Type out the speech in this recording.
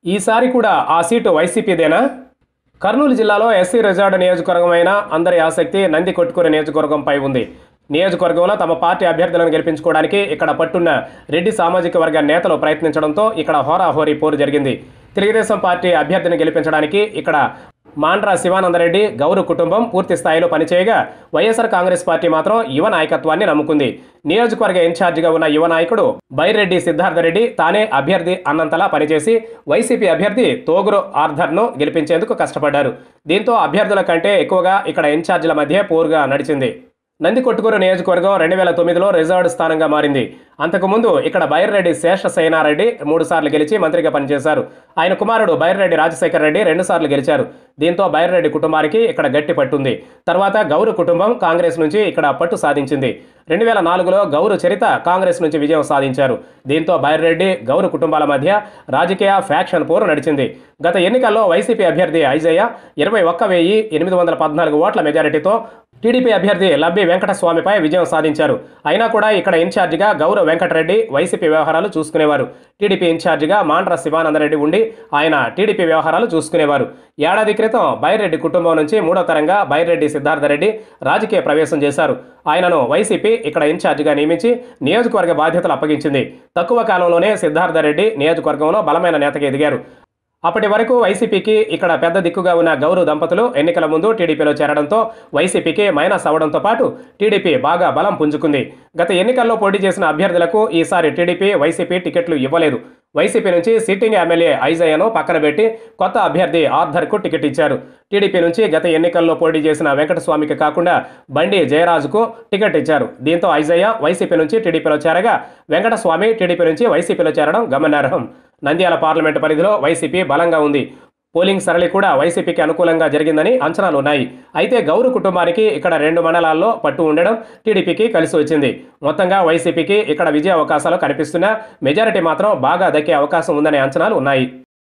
ఈసారి కూడా ఆ సీటు వైసీపీదేనా కర్నూలు జిల్లాలో ఎస్సీ రిజర్వ్డ్ నియోజకవర్గమైన అందరి ఆసక్తి నంది కొట్టుకూరు నియోజకవర్గంపై ఉంది నియోజకవర్గంలో తమ పార్టీ అభ్యర్థులను గెలిపించుకోవడానికి ఇక్కడ పట్టున్న రెడ్డి సామాజిక వర్గ నేతలు ప్రయత్నించడంతో ఇక్కడ హోరాహోరీ పోరు జరిగింది తెలుగుదేశం పార్టీ అభ్యర్థిని గెలిపించడానికి ఇక్కడ మాండ్రా శివానందరెడ్డి గౌరు కుటుంబం పూర్తి స్థాయిలో పనిచేయగా వైఎస్ఆర్ కాంగ్రెస్ పార్టీ మాత్రం యువ నాయకత్వాన్ని నమ్ముకుంది నియోజకవర్గ ఇన్ఛార్జిగా ఉన్న యువ నాయకుడు బైరెడ్డి సిద్ధార్థరెడ్డి తానే అభ్యర్థి అన్నంతలా పనిచేసి వైసీపీ అభ్యర్థి తోగురు ఆర్థర్ను గెలిపించేందుకు కష్టపడ్డారు దీంతో అభ్యర్థుల కంటే ఎక్కువగా ఇక్కడ ఇన్ఛార్జీల మధ్య పోరుగా నడిచింది నందికొట్టుకూరు నియోజకవర్గం రెండు వేల తొమ్మిదిలో రిజర్వ్డ్ స్థానంగా మారింది అంతకుముందు ఇక్కడ బైర్రెడ్డి శేష సేనారెడ్డి మూడు సార్లు గెలిచి మంత్రిగా పనిచేశారు ఆయన కుమారుడు బైర్రెడ్డి రాజశేఖర రెడ్డి రెండు సార్లు గెలిచారు దీంతో బైర్రెడ్డి కుటుంబానికి ఇక్కడ గట్టి పట్టుంది తర్వాత గౌరు కుటుంబం కాంగ్రెస్ నుంచి ఇక్కడ పట్టు సాధించింది రెండు వేల నాలుగులో గౌరు చరిత కాంగ్రెస్ నుంచి విజయం సాధించారు దీంతో బైర్రెడ్డి గౌరు కుటుంబాల మధ్య రాజకీయ ఫ్యాక్షన్ పోరు నడిచింది గత ఎన్నికల్లో వైసీపీ అభ్యర్థి ఐజయ్య ఇరవై ఒక్క వెయ్యి ఎనిమిది వందల పద్నాలుగు ఓట్ల మెజారిటీతో టీడీపీ అభ్యర్థి లబ్బి వెంకటస్వామిపై విజయం సాధించారు అయినా కూడా ఇక్కడ ఇన్ఛార్జిగా గౌరవ్ వెంకటరెడ్డి వైసీపీ వ్యవహారాలు చూసుకునేవారు టీడీపీ ఇన్ఛార్జిగా మాండ్ర శివానందరెడ్డి ఉండి ఆయన టీడీపీ వ్యవహారాలు చూసుకునేవారు ఏడాది క్రితం బైరెడ్డి కుటుంబం నుంచి మూడో తరంగా బైరెడ్డి సిద్ధార్థరెడ్డి రాజకీయ ప్రవేశం చేశారు ఆయనను వైసీపీ ఇక్కడ ఇన్ఛార్జిగా నియమించి నియోజకవర్గ బాధ్యతలు అప్పగించింది తక్కువ కాలంలోనే సిద్ధార్థరెడ్డి నియోజకవర్గంలో బలమైన నేతగా ఎదిగారు అప్పటి వరకు వైసీపీకి ఇక్కడ పెద్ద దిక్కుగా ఉన్న గౌరవ్ దంపతులు ఎన్నికల ముందు టీడీపీలో చేరడంతో వైసీపీకి మైనస్ అవడంతో పాటు టీడీపీ బాగా బలం పుంజుకుంది గత ఎన్నికల్లో పోటీ చేసిన అభ్యర్థులకు ఈసారి టీడీపీ వైసీపీ టికెట్లు ఇవ్వలేదు వైసీపీ నుంచి సిట్టింగ్ ఎమ్మెల్యే ఐజయ్యను పక్కన పెట్టి కొత్త అభ్యర్థి ఆర్థర్కు టికెట్ ఇచ్చారు టీడీపీ నుంచి గత ఎన్నికల్లో పోటీ చేసిన వెంకటస్వామికి కాకుండా బండి జయరాజుకు టికెట్ ఇచ్చారు దీంతో ఐజయ్య వైసీపీ నుంచి టీడీపీలో చేరగా వెంకటస్వామి టీడీపీ నుంచి వైసీపీలో చేరడం గమనార్హం నంద్యాల పార్లమెంటు పరిధిలో వైసీపీ బలంగా ఉంది పోలింగ్ సరళి కూడా వైసీపీకి అనుకూలంగా జరిగిందని అంచనాలు ఉన్నాయి అయితే గౌరు కుటుంబానికి ఇక్కడ రెండు మండలాల్లో పట్టు ఉండడం టీడీపీకి కలిసి వచ్చింది మొత్తంగా వైసీపీకి ఇక్కడ విజయ అవకాశాలు కనిపిస్తున్నా మెజారిటీ మాత్రం బాగా దక్కే అవకాశం ఉందనే అంచనాలు ఉన్నాయి